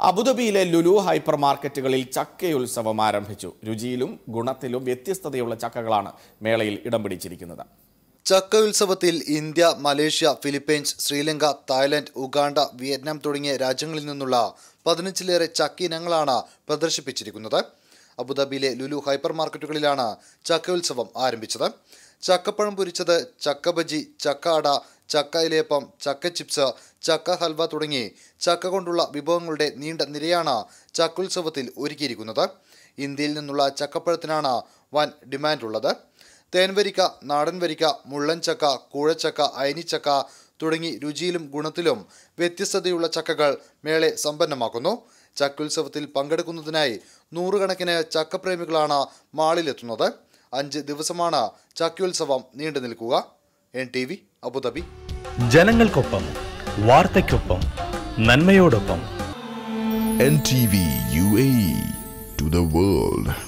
അബുദാബിയിലെ ലുലു ഹൈപ്പർ മാർക്കറ്റുകളിൽ ചക്കയുത്സവം ആരംഭിച്ചു രുചിയിലും ഗുണത്തിലും വ്യത്യസ്തതയുള്ള ചക്കകളാണ് മേളയിൽ ഇടം പിടിച്ചിരിക്കുന്നത് ചക്ക ഉത്സവത്തിൽ India Malaysia Philippines Sri Lanka Thailand Uganda Vietnam തുടങ്ങിയ രാജ്യങ്ങളിൽ നിന്നുള്ള പതിനഞ്ചിലേറെ ചക്ക ഇനങ്ങളാണ് പ്രദർശിപ്പിച്ചിരിക്കുന്നത് അബുദാബിയിലെ ലുലു ഹൈപ്പർ മാർക്കറ്റുകളിലാണ് ചക്ക ഉത്സവം ആരംഭിച്ചത് ചക്കപ്പഴം പൊരിച്ചത് ചക്ക ബജി ചക്ക അട ചക്ക ഇലയപ്പം ചക്ക ചിപ്സ് ചക്ക ഹൽവ തുടങ്ങി ചക്ക കൊണ്ടുള്ള വിഭവങ്ങളുടെ നീണ്ട നിരയാണ് ചക്കുത്സവത്തിൽ ഒരുക്കിയിരിക്കുന്നത് ഇന്ത്യയിൽ നിന്നുള്ള ചക്കപ്പഴത്തിനാണ് വൻ ഡിമാൻഡുള്ളത് തേൻവരിക്ക നാടൻ വരിക്ക മുള്ളൻ ചക്ക കൂഴച്ചക്ക അയനിച്ചക്ക തുടങ്ങി രുചിയിലും ഗുണത്തിലും വ്യത്യസ്തതയുള്ള ചക്കകൾ മേളെ സമ്പന്നമാക്കുന്നു ചക്കുത്സവത്തിൽ പങ്കെടുക്കുന്നതിനായി നൂറുകണക്കിന് ചക്കപ്രേമികളാണ് മാളിലെത്തുന്നത് അഞ്ച് ദിവസമാണ് ചക്കോത്സവം നീണ്ടു നിൽക്കുക എൻ ടി വി അബുദാബി ജനങ്ങൾക്കൊപ്പം വാർത്തയ്ക്കൊപ്പം നന്മയോടൊപ്പം NTV UAE to the world.